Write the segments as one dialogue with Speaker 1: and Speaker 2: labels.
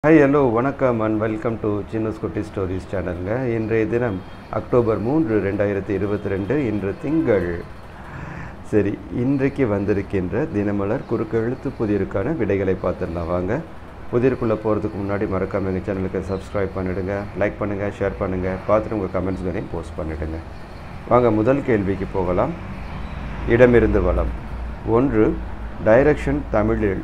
Speaker 1: hi hello வணக்கம் and welcome to Chinna's குட்டி stories சேனலுங்க இன்றைய தினம் அக்டோபர் மூன்று ரெண்டாயிரத்தி இருபத்தி ரெண்டு இன்று திங்கள் சரி இன்றைக்கு வந்திருக்கின்ற தினமலர் குறுக்கு எழுத்து புதிருக்கான விடைகளை பார்த்துடலாம் வாங்க புதிருக்குள்ளே போகிறதுக்கு முன்னாடி மறக்காம எங்கள் சேனலுக்கு சப்ஸ்கிரைப் பண்ணிவிடுங்க லைக் பண்ணுங்கள் ஷேர் பண்ணுங்கள் பார்த்துட்டு உங்கள் கமெண்ட்ஸ்களையும் போஸ்ட் பண்ணிவிடுங்க வாங்க முதல் கேள்விக்கு போகலாம் இடமிருந்து வளம் ஒன்று டைரக்ஷன் தமிழில்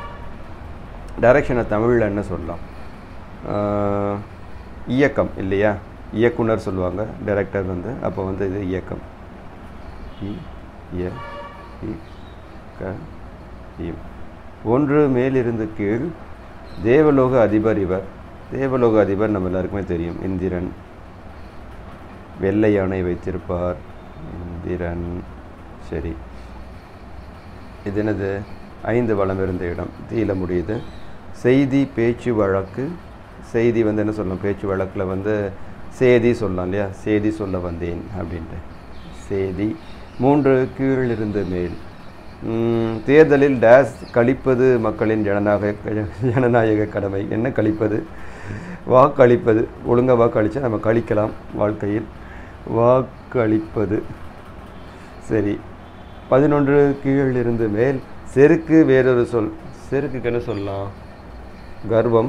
Speaker 1: டைரக்ஷனை தமிழில் என்ன சொல்லலாம் ஆஹ், இயக்கம் இல்லையா இயக்குனர் சொல்லுவாங்க டைரக்டர் வந்து அப்போ வந்து இது இயக்கம் இ இய இ க இம் ஒன்று மேலிருந்து கீழ் தேவலோக அதிபர் இவர் தேவலோக அதிபர் நம்ம எல்லாருக்குமே தெரியும் இந்திரன் வெள்ளை யானை வைத்திருப்பார் இந்திரன் சரி இது என்னது ஐந்து வளம் இருந்த இடம் தீல முடியுது செய்தி பேச்சு வழக்கு செய்தி வந்து என்ன சொல்லலாம் பேச்சு வழக்கில் வந்து சேதி சொல்லலாம் இல்லையா சேதி சொல்ல வந்தேன் அப்படின்ட்டு சேதி மூன்று கீழிருந்து மேல் உம், தேர்தலில் டேஸ் கழிப்பது மக்களின் ஜனநாயக ஜனநாயக கடமை என்ன கழிப்பது வாக்களிப்பது ஒழுங்காக வாக்களித்தா நம்ம கழிக்கலாம் வாழ்க்கையில் வாக்களிப்பது சரி பதினொன்று கீழிருந்து மேல் செருக்கு வேறொரு சொல் செருக்குக்கு என்ன சொல்லலாம் கர்வம்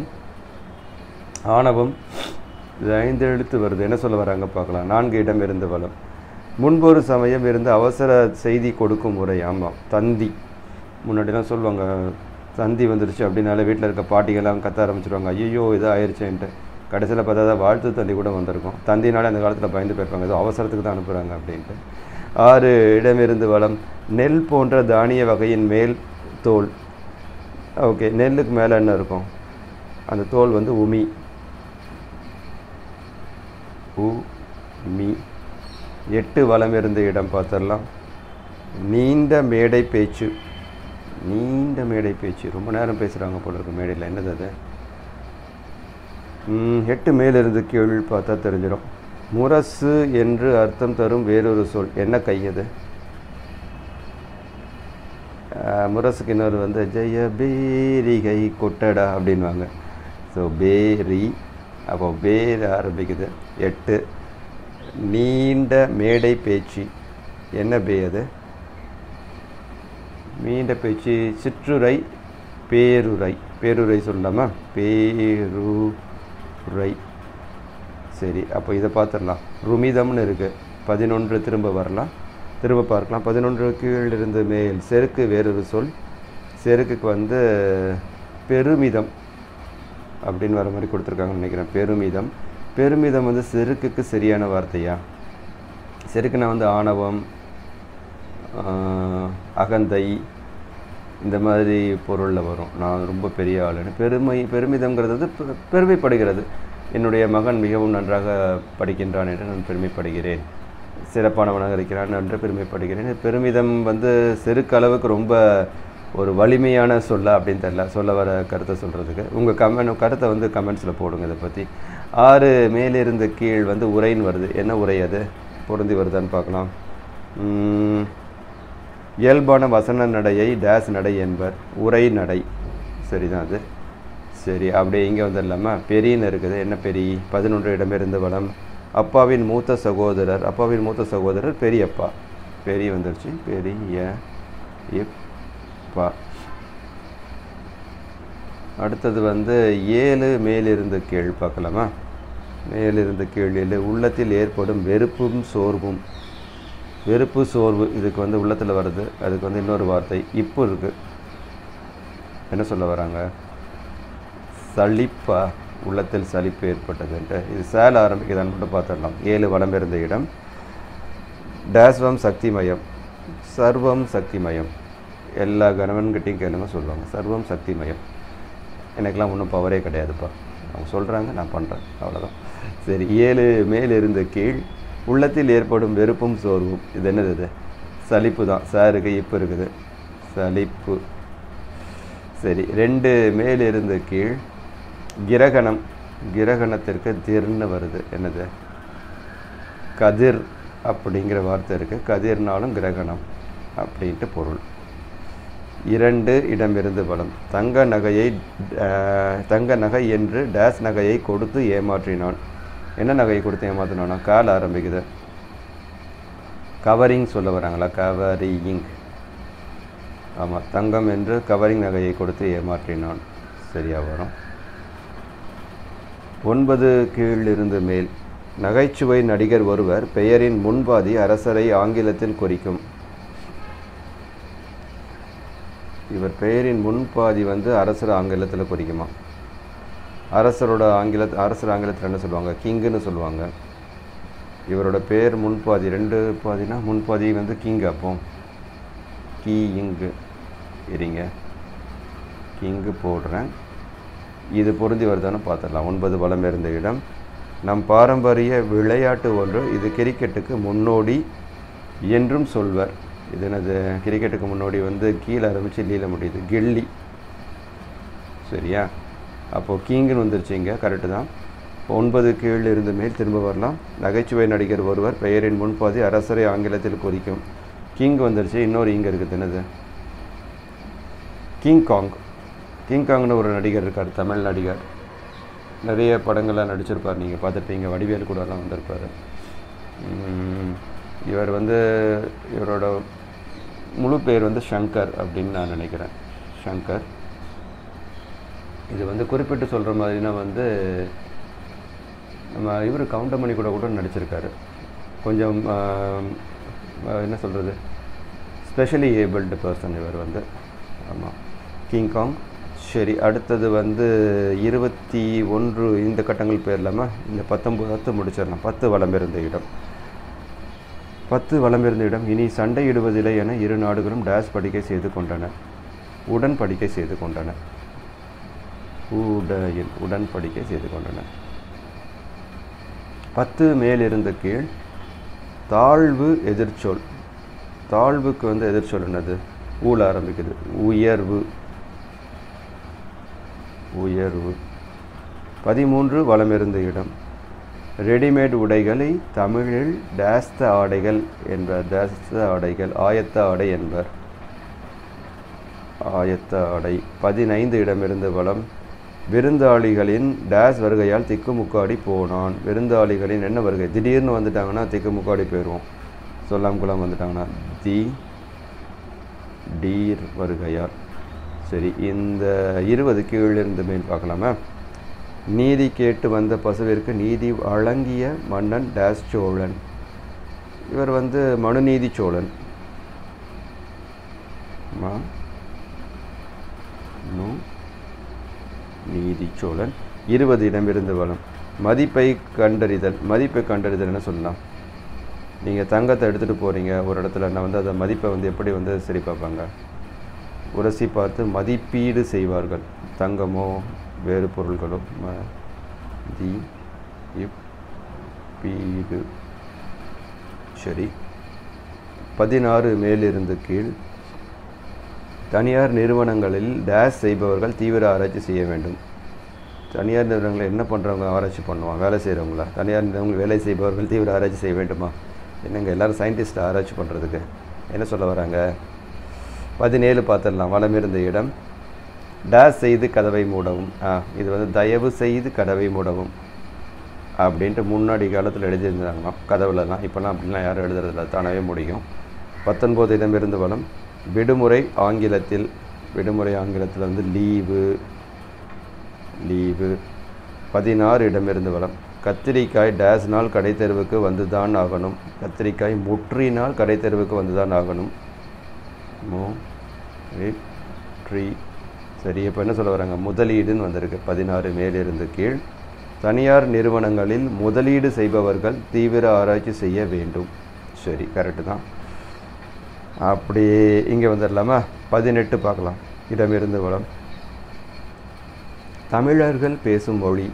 Speaker 1: ஆணவம் இது ஐந்து எழுத்து வருது என்ன சொல்ல வராங்க பார்க்கலாம் நான்கு இடம் இருந்து வளம் முன்பொரு சமயம் இருந்து அவசர செய்தி கொடுக்கும் முறை ஆமாம் தந்தி முன்னாடிலாம் சொல்லுவாங்க தந்தி வந்துருச்சு அப்படின்னாலே வீட்டில் இருக்க பாட்டிகள்லாம் கத்த ஆரம்பிச்சிருவாங்க ஐயோ இது ஆயிடுச்சேன்ட்டு கடைசியில் பார்த்தா தான் வாழ்த்து தந்தி கூட வந்திருக்கும் தந்தினாலே அந்த காலத்தில் பயந்து போயிருப்பாங்க ஏதோ அவசரத்துக்கு தான் அனுப்புகிறாங்க அப்படின்ட்டு ஆறு இடமிருந்து வளம் நெல் போன்ற தானிய வகையின் மேல் தோல் ஓகே நெல்லுக்கு மேலே என்ன இருக்கும் அந்த தோல் வந்து உமி உ மீ எட்டு வலம் இருந்த இடம் பார்த்துடலாம் நீண்ட மேடை பேச்சு நீண்ட மேடை பேச்சு ரொம்ப நேரம் பேசுகிறாங்க போல இருக்கு மேடையில் என்னது அது ம், எட்டு மேலிருந்து கீழ் பார்த்தா தெரிஞ்சிடும் முரசு என்று அர்த்தம் தரும் வேறொரு சொல் என்ன கையது ஆஹ், முரசுக்கு இன்னொரு வந்து ஜெய பேரிகை கொட்டடா அப்படின்வாங்க ஸோ பேரி அப்போ பேர் ஆரம்பிக்குது எட்டு நீண்ட மேடை பேச்சு என்ன பே அது நீண்ட பேச்சு சிற்றுரை பேருரை பேருரை சொல்லலாமா பேருரை சரி அப்போ இதை பார்த்துடலாம் ருமிதம்னு இருக்குது பதினொன்று திரும்ப வரலாம் திரும்ப பார்க்கலாம் பதினொன்று கீழிருந்து மேல் செருக்கு வேறொரு சொல் செருக்குக்கு வந்து பெருமிதம் அப்படின்னு வர மாதிரி கொடுத்துருக்காங்கன்னு நினைக்கிறேன் பெருமிதம் பெருமிதம் வந்து செருக்குக்கு சரியான வார்த்தையா செருக்குனா வந்து ஆணவம் ஆஹ், அகந்தை இந்த மாதிரி பொருளில் வரும் நான் ரொம்ப பெரிய ஆளுன்னு பெருமை பெருமிதம்ங்கிறது வந்து பெ- பெருமைப்படுகிறது என்னுடைய மகன் மிகவும் நன்றாக படிக்கின்றான் என்று நான் பெருமைப்படுகிறேன் சிறப்பானவனாக இருக்கிறான் என்று பெருமைப்படுகிறேன் பெருமிதம் வந்து செருக்களவுக்கு ரொம்ப ஒரு வலிமையான சொல்ல அப்படின்னு தெரியல சொல்ல வர கருத்தை சொல்கிறதுக்கு உங்கள் கமெண்ட் கருத்தை வந்து கமெண்ட்ஸில் போடுங்க இதை பற்றி ஆறு மேலிருந்து கீழ் வந்து உரைன்னு வருது என்ன உரை அது பொருந்தி வருதான்னு பார்க்கலாம் உம், இயல்பான வசன நடையை டேஸ் நடை என்பர் உரை நடை சரிதான் அது சரி அப்படியே இங்கே வந்துடலாமா பெரியன்னு இருக்குது என்ன பெரிய பதினொன்று இடமிருந்து வளம் அப்பாவின் மூத்த சகோதரர் அப்பாவின் மூத்த சகோதரர் பெரியப்பா பெரிய வந்துருச்சு பெரிய இப்பா அடுத்தது வந்து ஏழு மேலிருந்து கீழ் பார்க்கலாமா மேலிருந்து கீழ் ஏழு உள்ளத்தில் ஏற்படும் வெறுப்பும் சோர்வும் வெறுப்பு சோர்வு இதுக்கு வந்து உள்ளத்தில் வருது அதுக்கு வந்து இன்னொரு வார்த்தை இப்போ இருக்குது என்ன சொல்ல வராங்க சலிப்பா உள்ளத்தில் சலிப்பு ஏற்பட்டதுன்ட்டு இது சேல ஆரம்பிக்குதான்னு மட்டும் பார்த்துடலாம் ஏழு வளம் இருந்த இடம் டேஸ்வம் சக்திமயம் சர்வம் சக்திமயம் எல்லா கணவன்கிட்டையும் கேளுங்க சொல்லுவாங்க சர்வம் சக்திமயம் எனக்கெல்லாம் ஒன்றும் பவரே கிடையாதுப்பா அவங்க சொல்கிறாங்க நான் பண்ணுறேன் அவ்வளோதான் சரி ஏழு மேல் இருந்த கீழ் உள்ளத்தில் ஏற்படும் வெறுப்பும் சோர்வும் இது என்னது இது சலிப்பு தான் சாருக்கு இப்போ இருக்குது சலிப்பு சரி ரெண்டு மேல் இருந்த கீழ் கிரகணம் கிரகணத்திற்கு திர்னு வருது என்னது கதிர் அப்படிங்கிற வார்த்தை இருக்குது கதிர்னாலும் கிரகணம் அப்படின்ட்டு பொருள் இரண்டு இடமிருந்து வலம் தங்க நகையை அஹ், தங்க நகை என்று டேஸ் நகையை கொடுத்து ஏமாற்றினான் என்ன நகையை கொடுத்து ஏமாற்றினானா கால் ஆரம்பிக்குது கவரிங் சொல்ல வராங்களா கவரிங் ஆமாம் தங்கம் என்று கவரிங் நகையை கொடுத்து ஏமாற்றினான் சரியா வரும் ஒன்பது கீழிருந்து மேல் நகைச்சுவை நடிகர் ஒருவர் பெயரின் முன்பாதி அரசரை ஆங்கிலத்தில் குறிக்கும் இவர் பெயரின் முன்பாதி வந்து அரசர் ஆங்கிலத்தில் குறிக்குமா அரசரோட ஆங்கில அரசர் ஆங்கிலத்தில் என்ன சொல்லுவாங்க கிங்குன்னு சொல்லுவாங்க இவரோட பேர் முன்பாதி ரெண்டு பாதினா முன்பாதி வந்து கிங் அப்போ கீ இங்கு இருங்க கிங்கு போடுறேன் இது பொருந்தி வருதான்னு பார்த்துடலாம் ஒன்பது வளம் இருந்த இடம் நம் பாரம்பரிய விளையாட்டு ஒன்று இது கிரிக்கெட்டுக்கு முன்னோடி என்றும் சொல்வர் இது என்னது கிரிக்கெட்டுக்கு முன்னோடி வந்து கீழே ஆரம்பித்து லீல முடியுது கில்லி சரியா அப்போது கிங்குன்னு வந்துருச்சுங்க கரெக்டு தான் ஒன்பது கீழ் இருந்து மேல் திரும்ப வரலாம் நகைச்சுவை நடிகர் ஒருவர் பெயரின் முன்பாதி அரசரை ஆங்கிலத்தில் குறிக்கும் கிங் வந்துருச்சு இன்னொரு இங்கே இருக்குது என்னது கிங் காங் கிங் காங்னு ஒரு நடிகர் இருக்கார் தமிழ் நடிகர் நிறைய படங்கள்லாம் நடிச்சிருப்பார் நீங்கள் பார்த்துருப்பீங்க வடிவேல் கூடலாம் வந்திருப்பார் உம், இவர் வந்து இவரோட முழு பேர் வந்து ஷங்கர் அப்படின்னு நான் நினைக்கிறேன் ஷங்கர் இது வந்து குறிப்பிட்டு சொல்கிற மாதிரினா வந்து நம்ம இவர் கவுண்டமணி கூட கூட நடிச்சிருக்காரு கொஞ்சம் ஆம், ஆஹ், என்ன சொல்கிறது ஸ்பெஷலி ஏபிள்டு பர்சன் இவர் வந்து ஆமாம் கிங்காங் சரி அடுத்தது வந்து இருபத்தி ஒன்று இந்த கட்டங்கள் போயிடலாமா இந்த பத்தொம்பது பத்து முடிச்சிடலாம் பத்து வளம் இருந்த இடம் பத்து வளம் இருந்த இடம் இனி சண்டையிடுவதில்லை என இரு நாடுகளும் டேஷ் படிக்கை செய்து கொண்டன உடன்படிக்கை செய்து கொண்டன உடையில் உடன்படிக்கை செய்து கொண்டன பத்து மேலிருந்து கீழ் தாழ்வு எதிர்ச்சொல் தாழ்வுக்கு வந்து எதிர்ச்சொல் என்னது ஊல ஆரம்பிக்குது உயர்வு உயர்வு பதிமூன்று வளமிருந்த இடம் ரெடிமேட் உடைகளை தமிழில் டேஸ்த ஆடைகள் என்பர் டேஸ்த ஆடைகள் ஆயத்த ஆடை என்பர் ஆயத்த ஆடை பதினைந்து இடமிருந்து வளம் விருந்தாளிகளின் டேஸ் வருகையால் திக்குமுக்காடி போனான் விருந்தாளிகளின் என்ன வருகை திடீர்னு வந்துட்டாங்கன்னா திக்குமுக்காடி போயிடுவோம் சொல்லாமக்குலாம் வந்துட்டாங்கன்னா தி டீர் வருகையால் சரி இந்த இருபது கீழிருந்து மேல் பார்க்கலாமா நீதி கேட்டு வந்த பசுவிற்கு நீதி வழங்கிய மன்னன் டேஸ் சோழன் இவர் வந்து மனுநீதி சோழன் மா நு நீதி சோழன் இருபது இடமிருந்து வளம் மதிப்பை கண்டறிதல் மதிப்பை கண்டறிதல் என்ன சொல்லலாம் நீங்கள் தங்கத்தை எடுத்துகிட்டு போகிறீங்க ஒரு இடத்துல நான் வந்து அதை மதிப்பை வந்து எப்படி வந்து சரி பார்ப்பாங்க உரசி பார்த்து மதிப்பீடு செய்வார்கள் தங்கமோ வேறு பொருள்களோ மதி பீடு சரி பதினாறு மேலிருந்து கீழ் தனியார் நிறுவனங்களில் டேஷ் செய்பவர்கள் தீவிர ஆராய்ச்சி செய்ய வேண்டும் தனியார் நிறுவனங்களில் என்ன பண்ணுறவங்க ஆராய்ச்சி பண்ணுவாங்க வேலை செய்கிறவங்களா தனியார் நிறுவனங்கள் வேலை செய்பவர்கள் தீவிர ஆராய்ச்சி செய்ய வேண்டுமா என்னங்க எல்லாரும் சயின்டிஸ்ட் ஆராய்ச்சி பண்ணுறதுக்கு என்ன சொல்ல வராங்க பதினேழு பார்த்துடலாம் வளமிருந்த இடம் டேஷ் செய்து கதவை மூடவும் ஆ இது வந்து தயவு செய்து கதவை மூடவும் அப்படின்ட்டு முன்னாடி காலத்தில் எழுதியிருந்தாங்களாம் கதவுலலாம் இப்போலாம் அப்படிலாம் யாரும் எழுதுறதில்ல தானாகவே முடியும் பத்தொன்பது இடமிருந்து வளம் விடுமுறை ஆங்கிலத்தில் விடுமுறை ஆங்கிலத்தில் வந்து லீவு லீவு பதினாறு இடமிருந்து வளம் கத்திரிக்காய் டேஸ் நாள் கடை தெருவுக்கு வந்து தான் ஆகணும் கத்திரிக்காய் முற்றினால் கடை தெருவுக்கு வந்து தான் ஆகணும் மோ ட்ரீ சரி இப்போ என்ன சொல்ல வராங்க முதலீடுன்னு வந்திருக்கு பதினாறு மேலிருந்து கீழ் தனியார் நிறுவனங்களில் முதலீடு செய்பவர்கள் தீவிர ஆராய்ச்சி செய்ய வேண்டும் சரி கரெக்டு தான் அப்படியே இங்கே வந்துடலாமா பதினெட்டு பார்க்கலாம் இடமிருந்து வளம் தமிழர்கள் பேசும் மொழி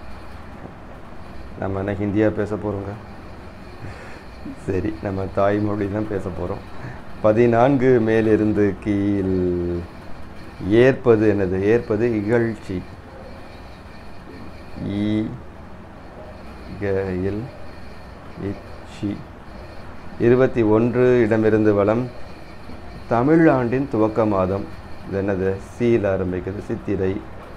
Speaker 1: நம்ம என்ன ஹிந்தியாக பேச போகிறோங்க சரி நம்ம தாய்மொழி தான் பேச போகிறோம் பதினான்கு மேலிருந்து கீழ் ஏற்பது என்னது ஏற்பது இகழ்ச்சி ஈ இல் இச்சி இருபத்தி ஒன்று இடமிருந்து வளம் தமிழ் ஆண்டின் துவக்க மாதம் இது என்னது சீல ஆரம்பிக்குது சித்திரை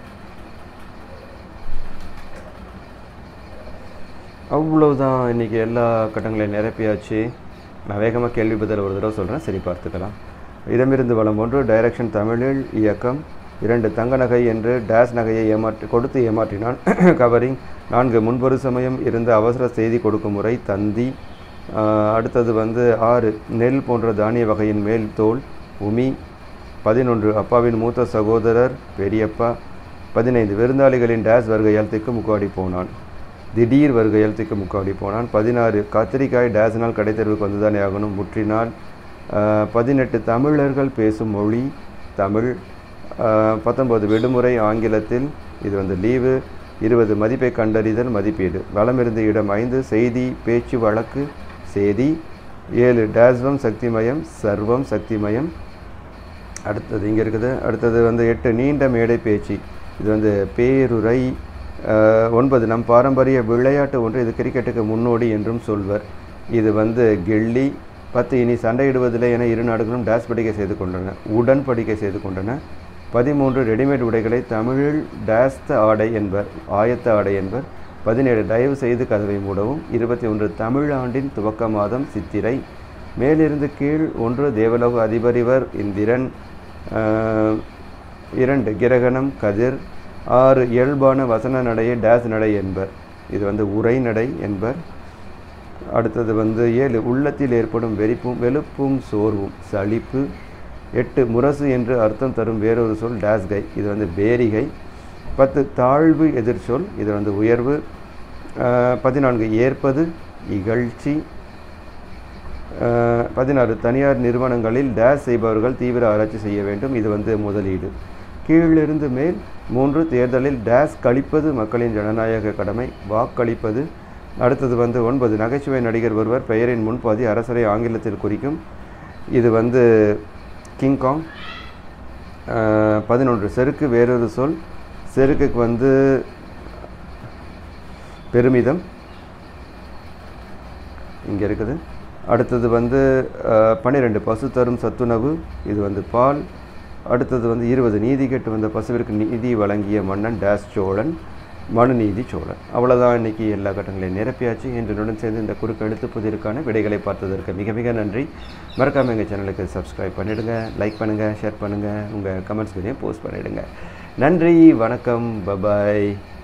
Speaker 1: அவ்வளவுதான் இன்றைக்கி எல்லா கட்டங்களையும் நிரப்பியாச்சு நான் வேகமாக கேள்வி பதில் ஒரு தடவை சொல்கிறேன் சரி பார்த்துக்கலாம் இடமிருந்து வளம் ஒன்று டைரக்ஷன் தமிழில் இயக்கம் இரண்டு தங்க நகை என்று டேஸ் நகையை ஏமாற்றி கொடுத்து ஏமாற்றினான் கவரிங் நான்கு முன்பொரு சமயம் இருந்த அவசர செய்தி கொடுக்கும் முறை தந்தி ஆஹ், அடுத்தது வந்து ஆறு நெல் போன்ற தானிய வகையின் மேல் தோல் உமி பதினொன்று அப்பாவின் மூத்த சகோதரர் பெரியப்பா பதினைந்து விருந்தாளிகளின் டேஸ் வருகையால் திக்குமுக்காடி போனான் திடீர் வருகையால் திக்குமுக்காடி போனான் பதினாறு கத்திரிக்காய் டேஸ்னால் கடைத்தெருவுக்கு வந்துதானே ஆகணும் முற்றினால் ஆஹ், பதினெட்டு தமிழர்கள் பேசும் மொழி தமிழ் ஆஹ், பத்தொன்பது விடுமுறை ஆங்கிலத்தில் இது வந்து லீவு இருபது மதிப்பை கண்டறிதல் மதிப்பீடு வளமிருந்து இடம் ஐந்து செய்தி பேச்சு வழக்கு செய்தி ஏழு டேஸ்வம் சக்திமயம் சர்வம் சக்திமயம் அடுத்தது இங்கே இருக்குது அடுத்தது வந்து எட்டு நீண்ட மேடை பேச்சு இது வந்து பேருரை அஹ், ஒன்பது நம் பாரம்பரிய விளையாட்டு ஒன்று இது கிரிக்கெட்டுக்கு முன்னோடி என்றும் சொல்வர் இது வந்து கில்லி பத்து இனி சண்டையிடுவதில்லை என இரு நாடுகளும் டேஸ் படிக்கை செய்து கொண்டன உடன்படிக்கை செய்து கொண்டன பதிமூன்று ரெடிமேட் உடைகளை தமிழில் டேஸ்த ஆடை என்பர் ஆயத்த ஆடை என்பர் பதினேழு தயவு செய்து கதவை மூடவும் இருபத்தி ஒன்று தமிழ் ஆண்டின் துவக்க மாதம் சித்திரை மேலிருந்து கீழ் ஒன்று தேவலோக அதிபரிவர் இந்திரன் ஆஹ், இரண்டு கிரகணம் கதிர் ஆறு இயல்பான வசன நடையை டேஸ் நடை என்பர் இது வந்து உரை நடை என்பர் அடுத்தது வந்து ஏழு உள்ளத்தில் ஏற்படும் வெறிப்பும் வெளுப்பும் சோர்வும் சலிப்பு எட்டு முரசு என்று அர்த்தம் தரும் வேறொரு சொல் டேஸ்கை இது வந்து பேரிகை பத்து தாழ்வு எதிர்ச்சொல் இது வந்து உயர்வு ஆஹ், பதினான்கு ஏற்பது இகழ்ச்சி ஆஹ், பதினாறு தனியார் நிறுவனங்களில் டேஸ் செய்பவர்கள் தீவிர ஆராய்ச்சி செய்ய வேண்டும் இது வந்து முதலீடு கீழிருந்து மேல் மூன்று தேர்தலில் டேஸ் கழிப்பது மக்களின் ஜனநாயக கடமை வாக்களிப்பது அடுத்தது வந்து ஒன்பது நகைச்சுவை நடிகர் ஒருவர் பெயரின் முன்பாதி அரசரை ஆங்கிலத்தில் குறிக்கும் இது வந்து கிங்காங் பதினொன்று செருக்கு வேறொரு சொல் செருக்குக்கு வந்து பெருமிதம் இங்கே இருக்குது அடுத்தது வந்து பன்னிரெண்டு பசு தரும் சத்துணவு இது வந்து பால் அடுத்தது வந்து இருபது நீதி கெட்டு வந்த பசுவிற்கு நீதி வழங்கிய மன்னன் டேஸ் சோழன் மனுநீதி சோழன் அவ்வளோதான் இன்னைக்கு எல்லா கட்டங்களையும் நிரப்பியாச்சு என்றுடன் சேர்ந்து இந்த குறுக்கு எழுத்து புதிருக்கான விடைகளை பார்த்ததற்கு மிக மிக நன்றி மறக்காமல் எங்கள் சேனலுக்கு சப்ஸ்கிரைப் பண்ணிவிடுங்க லைக் பண்ணுங்கள் ஷேர் பண்ணுங்கள் உங்கள் கமெண்ட்ஸ்களையும் போஸ்ட் பண்ணிவிடுங்க நன்றி வணக்கம் பபாய்